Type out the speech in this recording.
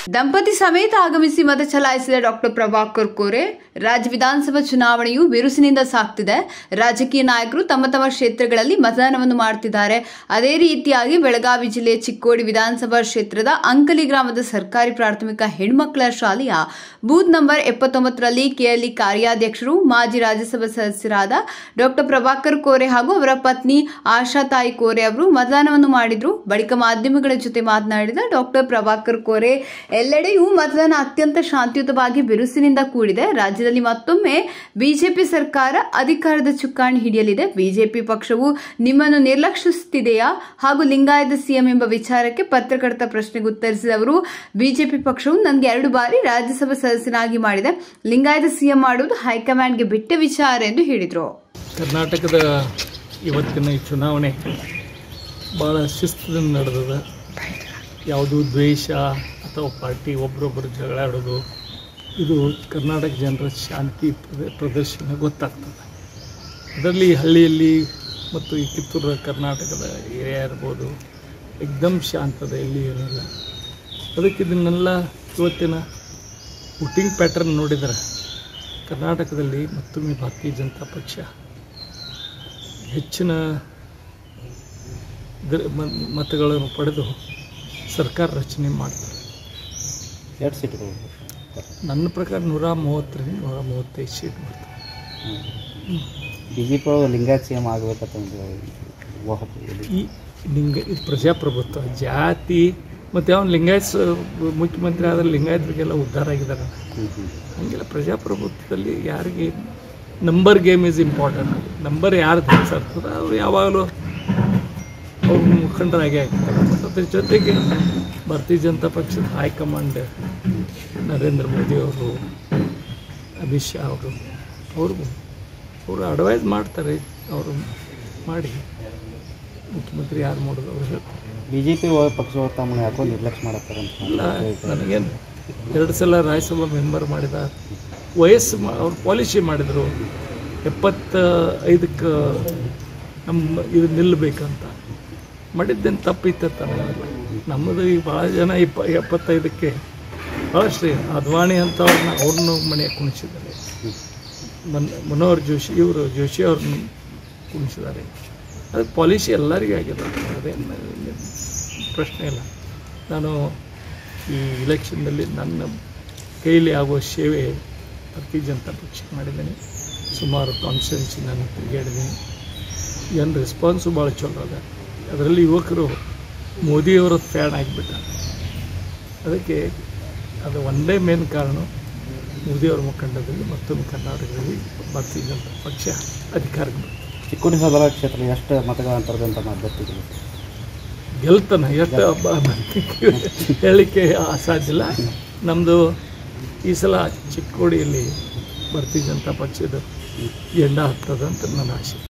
ದಂಪತಿ ಸಮೇತ ಆಗಮಿಸಿ ಮತ ಚಲಾಯಿಸಿದ ಡಾಕ್ಟರ್ ಪ್ರಭಾಕರ್ ಕೋರೆ ರಾಜ್ಯ ವಿಧಾನಸಭಾ ಚುನಾವಣೆಯು ಬಿರುಸಿನಿಂದ ಸಾಗ್ತಿದೆ ರಾಜಕೀಯ ನಾಯಕರು ತಮ್ಮ ತಮ್ಮ ಕ್ಷೇತ್ರಗಳಲ್ಲಿ ಮತದಾನವನ್ನು ಮಾಡುತ್ತಿದ್ದಾರೆ ಅದೇ ರೀತಿಯಾಗಿ ಬೆಳಗಾವಿ ಜಿಲ್ಲೆಯ ಚಿಕ್ಕೋಡಿ ವಿಧಾನಸಭಾ ಕ್ಷೇತ್ರದ ಅಂಕಲಿ ಗ್ರಾಮದ ಸರ್ಕಾರಿ ಪ್ರಾಥಮಿಕ ಹೆಣ್ಮಕ್ಕಳ ಶಾಲೆಯ ಬೂತ್ ನಂಬರ್ ಎಪ್ಪತ್ತೊಂಬತ್ತರಲ್ಲಿ ಕೆಎಲ್ಇ ಕಾರ್ಯಾಧ್ಯಕ್ಷರು ಮಾಜಿ ರಾಜ್ಯಸಭಾ ಸದಸ್ಯರಾದ ಡಾಕ್ಟರ್ ಪ್ರಭಾಕರ್ ಕೋರೆ ಹಾಗೂ ಅವರ ಪತ್ನಿ ಆಶಾ ತಾಯಿ ಕೋರೆ ಅವರು ಮತದಾನವನ್ನು ಮಾಡಿದ್ರು ಬಳಿಕ ಮಾಧ್ಯಮಗಳ ಜೊತೆ ಮಾತನಾಡಿದ ಡಾಕ್ಟರ್ ಪ್ರಭಾಕರ್ ಕೋರೆ ಎಲ್ಲೆಡೆಯೂ ಮತದಾನ ಅತ್ಯಂತ ಶಾಂತಿಯುತವಾಗಿ ಬಿರುಸಿನಿಂದ ಕೂಡಿದೆ ರಾಜ್ಯದಲ್ಲಿ ಮತ್ತೊಮ್ಮೆ ಬಿಜೆಪಿ ಸರ್ಕಾರ ಅಧಿಕಾರದ ಚುಕ್ಕಾಣಿ ಹಿಡಿಯಲಿದೆ ಬಿಜೆಪಿ ಪಕ್ಷವು ನಿಮ್ಮನ್ನು ನಿರ್ಲಕ್ಷಿಸುತ್ತಿದೆಯಾ ಹಾಗೂ ಲಿಂಗಾಯತ ಸಿಎಂ ಎಂಬ ವಿಚಾರಕ್ಕೆ ಪತ್ರಕರ್ತ ಪ್ರಶ್ನೆಗೆ ಉತ್ತರಿಸಿದ ಅವರು ಬಿಜೆಪಿ ಪಕ್ಷವು ನನಗೆ ಎರಡು ಬಾರಿ ರಾಜ್ಯಸಭಾ ಸದಸ್ಯನಾಗಿ ಮಾಡಿದೆ ಲಿಂಗಾಯತ ಸಿಎಂ ಮಾಡುವುದು ಹೈಕಮಾಂಡ್ಗೆ ಬಿಟ್ಟ ವಿಚಾರ ಎಂದು ಹೇಳಿದರು ಕರ್ನಾಟಕದ ಇವತ್ತಿನ ಈ ಚುನಾವಣೆ ಭಾಳ ಶಿಸ್ತದಿಂದ ನಡೆದದ ಯಾವುದೂ ದ್ವೇಷ ಅಥವಾ ಪಾರ್ಟಿ ಒಬ್ರೊಬ್ಬರು ಜಗಳ ಆಡೋದು ಇದು ಕರ್ನಾಟಕ ಜನರ ಶಾಂತಿ ಪ್ರದ- ಪ್ರದರ್ಶನ ಗೊತ್ತಾಗ್ತದೆ ಅದರಲ್ಲಿ ಹಳ್ಳಿಯಲ್ಲಿ ಮತ್ತು ಈ ಕಿತ್ತೂರು ಕರ್ನಾಟಕದ ಏರಿಯಾ ಇರ್ಬೋದು ಎಕ್ದಮ್ ಶಾಂತದ ಎಲ್ಲಿ ಏನಿಲ್ಲ ಅದಕ್ಕೆ ಇದನ್ನೆಲ್ಲ ಇವತ್ತಿನ ವೋಟಿಂಗ್ ಪ್ಯಾಟರ್ನ್ ನೋಡಿದರೆ ಕರ್ನಾಟಕದಲ್ಲಿ ಮತ್ತೊಮ್ಮೆ ಭಾರತೀಯ ಜನತಾ ಪಕ್ಷ ಹೆಚ್ಚಿನ ದ- ಮ- ಮತಗಳನ್ನು ಪಡೆದು ಸರ್ಕಾರ ರಚನೆ ಮಾಡ್ತಾರೆ ಎರಡು ಸೀಟ್ಗಳು ನನ್ನ ಪ್ರಕಾರ ನೂರ ಮೂವತ್ತರಿಂದ ನೂರ ಮೂವತ್ತೈದು ಸೀಟ್ ಬರ್ತಾರೆ ಬಿ ಜೆ ಪಿ ಒಳಗೆ ಲಿಂಗಾಯತ್ ಸಿ ಎಮ್ ಆಗಬೇಕಂತ ಈ ಲಿಂಗ ಇದು ಪ್ರಜಾಪ್ರಭುತ್ವ ಜಾತಿ ಮತ್ತು ಅವನು ಲಿಂಗಾಯತ್ ಸ- ಮುಖ್ಯಮಂತ್ರಿ ಆದ್ರೆ ಲಿಂಗಾಯತರಿಗೆಲ್ಲ ಉದ್ಧಾರ ಆಗಿದ್ದಾರೆ ಹಂಗೆಲ್ಲ ಪ್ರಜಾಪ್ರಭುತ್ವದಲ್ಲಿ ಯಾರಿಗೆ number game is important number ಯಾರು ಧರಿಸಿರ್ತದೆ ಅವರು ಯಾವಾಗಲೂ ಅವ್ರ ಮುಖಂಡರಾಗಿ ಆಗ್ತಾರೆ ಮತ್ತು ಅದ್ರ ಜೊತೆಗೆ ಭಾರತೀಯ ಜನತಾ ಪಕ್ಷದ ಹೈಕಮಾಂಡ್ ನರೇಂದ್ರ ಮೋದಿ ಅವರು ಅಮಿತ್ ಶಾ ಅವರು ಅವರು ಅವರು ಅಡ್ವೈಸ್ ಮಾಡ್ತಾರೆ ಅವರು ಮಾಡಿ ಮುಖ್ಯಮಂತ್ರಿ ಯಾರು ಮಾಡೋದು ಅವ್ರು ಹೇಳ್ತಾರೆ ಬಿ ಜೆ ಪಿ ಪಕ್ಷ ತಮ್ಮನ್ನು ಯಾಕೋ ನಿರ್ಲಕ್ಷ್ಯ ಮಾಡತ್ತಾರೆ ಅಲ್ಲ ಅಂತ ನನಗೇನು ಎರಡು ಸಲ ರಾಜ್ಯಸಭಾ ಮೆಂಬರ್ ಮಾಡಿದ ವಯಸ್ಸು ಮಾ- ಅವ್ರು ಪಾಲಿಸಿ ಮಾಡಿದರು ಎಪ್ಪತ್ತ ಐದಕ್ಕೆ ನಮ್ಮ ಇದು ನಿಲ್ಲಬೇಕಂತ ಮಾಡಿದ್ದೇನು ತಪ್ಪಿತ್ತ ನನಗಿಲ್ಲ ನಮ್ಮದು ಈಗ ಭಾಳ ಜನ ಇಪ್ಪ ಎಪ್ಪತ್ತೈದಕ್ಕೆ ಭಾಳಷ್ಟು ಅದ್ವಾಣಿ ಅಂತವ್ರನ್ನ ಅವ್ರನ್ನೂ ಮನೆಯಾಗ ಕುಣಿಸಿದ್ದಾರೆ ಮನ್ ಮನೋಹರ್ ಜೋಶಿ ಇವರು ಜೋಶಿ ಅವ್ರನ್ನ ಕುಣಿಸಿದ್ದಾರೆ ಅದು ಪಾಲಿಸಿ ಎಲ್ಲರಿಗೂ ಆಗಿದೆ ಅದೇನು ಪ್ರಶ್ನೆ ಇಲ್ಲ ನಾನು ಈ ಇಲೆಕ್ಷನ್ನಲ್ಲಿ ನನ್ನ ಕೈಲಿ ಆಗುವ ಸೇವೆ ಭಾರತೀಯ ಜನತಾ ಪಕ್ಷಕ್ಕೆ ಮಾಡಿದ್ದೀನಿ ಸುಮಾರು ಕಾನ್ಸ್ಟಿಟ್ಯೂನ್ಸಿ ನಾನು ತಿರುಗಾಡಿದ್ದೀನಿ ಜನ ರೆಸ್ಪಾನ್ಸು ಭಾಳ ಚಲೋ ಅದ ಅದರಲ್ಲಿ ಯುವಕರು ಮೋದಿಯವರ ಫ್ಯಾನ್ ಆಗಿಬಿಟ್ಟಾರೆ ಅದಕ್ಕೆ ಅದು ಒಂದೇ ಮೇನ್ ಕಾರಣ ಮೋದಿಯವರ ಮುಖಂಡದಲ್ಲಿ ಮತ್ತೊಮ್ಮೆ ಕರ್ನಾಟಕದಲ್ಲಿ ಭಾರತೀಯ ಜನತಾ ಪಕ್ಷ ಅಧಿಕಾರಕ್ಕೆ ಬಂತು. ಚಿಕ್ಕೋಡಿ ಸಭಾ ಕ್ಷೇತ್ರ ಎಷ್ಟು ಮತಗಳ ಅಂತರದಂತ ಅಭ್ಯರ್ಥಿಗಳು ಗೆಲ್ತಾನೆ ಎಷ್ಟು ಹಬ್ಬ ಹೇಳಲಿಕ್ಕೆ ಅಸಾಧ್ಯ ಇಲ್ಲ ನಮ್ಮದು ಈ ಸಲ ಚಿಕ್ಕೋಡಿಯಲ್ಲಿ ಭಾರತೀಯ ಜನತಾ ಪಕ್ಷದ ಎಂಡ ಹತ್ತದಂತ ನನ್ನ ಆಸೆ